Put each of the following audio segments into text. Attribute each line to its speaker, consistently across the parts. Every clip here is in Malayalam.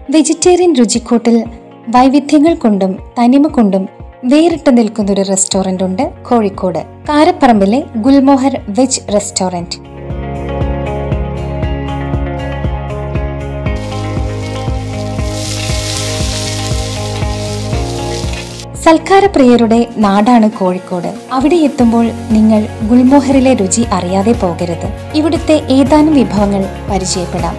Speaker 1: വെജിറ്റേറിയൻ രുചിക്കൂട്ടിൽ വൈവിധ്യങ്ങൾ കൊണ്ടും തനിമ കൊണ്ടും വേറിട്ട് നിൽക്കുന്ന ഒരു റെസ്റ്റോറന്റ് ഉണ്ട് കോഴിക്കോട് കാരപ്പറമ്പിലെ ഗുൽമോഹർ വെജ് റെസ്റ്റോറന്റ് സൽക്കാരപ്രിയരുടെ നാടാണ് കോഴിക്കോട് അവിടെ എത്തുമ്പോൾ നിങ്ങൾ ഗുൽമോഹറിലെ രുചി അറിയാതെ പോകരുത് ഇവിടുത്തെ ഏതാനും വിഭവങ്ങൾ പരിചയപ്പെടാം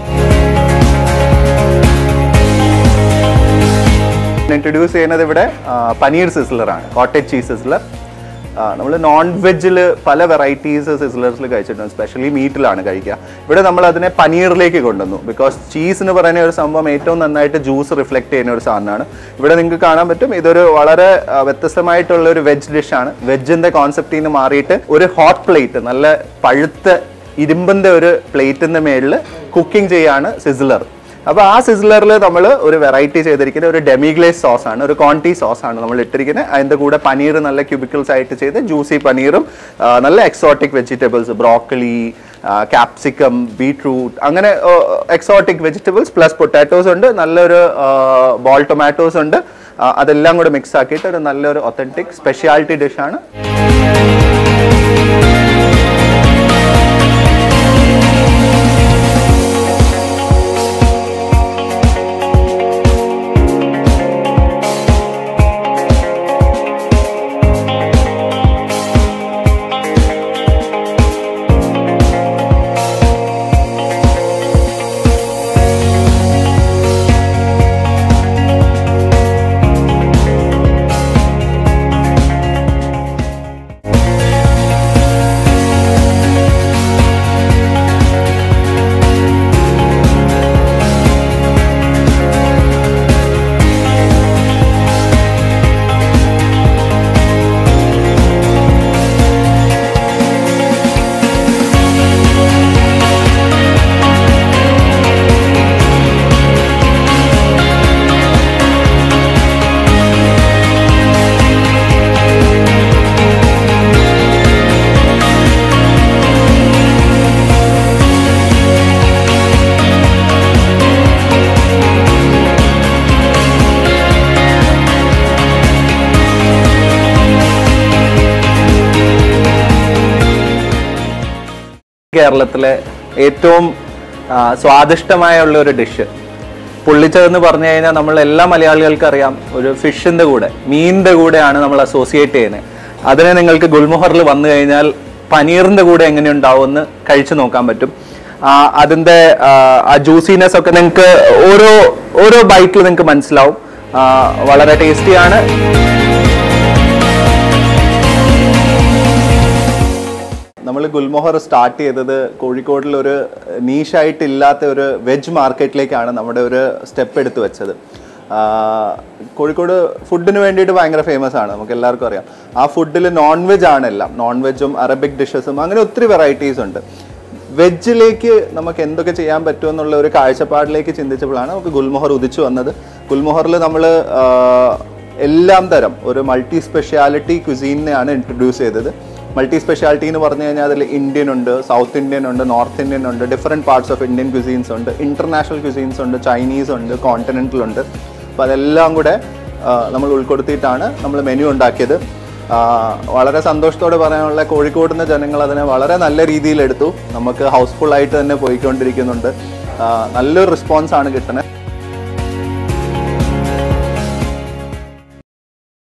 Speaker 2: ഇൻട്രൊഡ്യൂസ് ചെയ്യുന്നത് ഇവിടെ ആ, പനീർ സിസ്ലറാണ് കോട്ടേജ് ചീസ് സിസ്ലർ നമ്മൾ നോൺ വെജിൽ പല വെറൈറ്റീസ് സിസ്ലേഴ്സിൽ കഴിച്ചിട്ടുണ്ട് സ്പെഷ്യലി മീറ്റിലാണ് കഴിക്കുക ഇവിടെ നമ്മൾ അതിനെ പനീറിലേക്ക് കൊണ്ടുവന്നു ബിക്കോസ് ചീസ് എന്ന് പറയുന്ന ഒരു സംഭവം ഏറ്റവും നന്നായിട്ട് ജ്യൂസ് റിഫ്ലക്ട് ചെയ്യുന്ന ഒരു സാധനമാണ് ഇവിടെ നിങ്ങൾക്ക് കാണാൻ പറ്റും ഇതൊരു വളരെ ആ, വ്യത്യസ്തമായിട്ടുള്ള ഒരു വെജ് ഡിഷാണ് വെജിന്റെ കോൺസെപ്റ്റിൽ നിന്ന് മാറിയിട്ട് ഒരു ഹോട്ട് പ്ലേറ്റ് നല്ല പഴുത്ത ഇരുമ്പിന്റെ ഒരു പ്ലേറ്റിന്റെ മേളിൽ കുക്കിംഗ് ചെയ്യാണ് സിസിലർ അപ്പോൾ ആ സിസിലറിൽ നമ്മൾ ഒരു വെറൈറ്റി ചെയ്തിരിക്കുന്ന ഒരു ഡെമിഗ്ലേസ് സോസ് ആണ് ഒരു കോണ്ടി സോസ് ആണ് നമ്മൾ ഇട്ടിരിക്കുന്നത് അതിൻ്റെ കൂടെ പനീർ നല്ല ക്യൂബിക്കിൾസ് ആയിട്ട് ചെയ്ത് ജ്യൂസി പനീറും ആ, നല്ല exotic vegetables broccoli capsicum beetroot അങ്ങനെ എക്സോട്ടിക് വെജിറ്റബിൾസ് പ്ലസ് പൊട്ടാറ്റോസ് ഉണ്ട് നല്ലൊരു ബോൾ ടൊമാറ്റോസ് ഉണ്ട് ആ, അതെല്ലാം കൂടെ മിക്സ് ആക്കിയിട്ട് ഒരു നല്ലൊരു ഒത്തൻറ്റിക് സ്പെഷ്യാലിറ്റി ഡിഷാണ് കേരളത്തിലെ ഏറ്റവും ആ, സ്വാദിഷ്ടമായ ഉള്ള ഒരു ഡിഷ് പുള്ളിച്ചതെന്ന് പറഞ്ഞു കഴിഞ്ഞാൽ നമ്മൾ എല്ലാ മലയാളികൾക്കും അറിയാം ഒരു ഫിഷിന്റെ കൂടെ മീനിന്റെ കൂടെയാണ് നമ്മൾ അസോസിയേറ്റ് ചെയ്യുന്നത് അതിനെ നിങ്ങൾക്ക് ഗുൽമോഹറിൽ വന്നു കഴിഞ്ഞാൽ പനീറിന്റെ കൂടെ എങ്ങനെ ഉണ്ടാവുമെന്ന് കഴിച്ചു നോക്കാൻ പറ്റും ആ, അതിന്റെ ആ, ആ ജ്യൂസിനെസ് ഒക്കെ നിങ്ങൾക്ക് ഓരോ ഓരോ ബൈറ്റിൽ നിങ്ങൾക്ക് മനസ്സിലാവും ആ, വളരെ ടേസ്റ്റിയാണ് നമ്മൾ ഗുൽമോഹർ സ്റ്റാർട്ട് ചെയ്തത് കോഴിക്കോടിൽ ഒരു നീഷായിട്ടില്ലാത്ത ഒരു വെജ് മാർക്കറ്റിലേക്കാണ് നമ്മുടെ ഒരു സ്റ്റെപ്പ് എടുത്ത് വെച്ചത് ആ, കോഴിക്കോട് ഫുഡിന് വേണ്ടിയിട്ട് ഭയങ്കര ഫേമസ് ആണ് നമുക്ക് എല്ലാവർക്കും അറിയാം ആ ഫുഡിൽ നോൺ വെജ് ആണ് എല്ലാം നോൺ വെജും അറബിക് ഡിഷസും അങ്ങനെ ഒത്തിരി വെറൈറ്റീസ് ഉണ്ട് വെജിലേക്ക് നമുക്ക് എന്തൊക്കെ ചെയ്യാൻ പറ്റുമെന്നുള്ള ഒരു കാഴ്ചപ്പാടിലേക്ക് ചിന്തിച്ചപ്പോഴാണ് നമുക്ക് ഗുൽമോഹർ ഉദിച്ചു വന്നത് ഗുൽമോഹറിൽ നമ്മൾ എല്ലാം തരം ഒരു മൾട്ടി സ്പെഷ്യാലിറ്റി ക്യുസീനെയാണ് ഇൻട്രൊഡ്യൂസ് ചെയ്തത് മൾട്ടി സ്പെഷ്യാലിറ്റി എന്ന് പറഞ്ഞു കഴിഞ്ഞാൽ അതിൽ ഇന്ത്യൻ ഉണ്ട് സൗത്ത് ഇന്ത്യൻ ഉണ്ട് നോർത്ത് ഇന്ത്യൻ ഉണ്ട് different parts of Indian cuisines ഉണ്ട് ഇന്റർനാഷണൽ ക്യുസീൻസ് ഉണ്ട് ചൈനീസ് ഉണ്ട് കോണ്ടിനെൻ്റൽ ഉണ്ട് അപ്പോൾ അതെല്ലാം കൂടെ ആ, നമ്മൾ ഉൾപ്പെടുത്തിയിട്ടാണ് നമ്മൾ മെനു ഉണ്ടാക്കിയത് ആ, വളരെ സന്തോഷത്തോടെ പറയാനുള്ള കോഴിക്കോടിൻ്റെ ജനങ്ങൾ അതിനെ വളരെ നല്ല രീതിയിൽ എടുത്തു നമുക്ക് ഹൗസ്ഫുൾ ആയിട്ട് തന്നെ പോയിക്കൊണ്ടിരിക്കുന്നുണ്ട് ആ, നല്ലൊരു റെസ്പോൺസ് ആണ് കിട്ടുന്നത്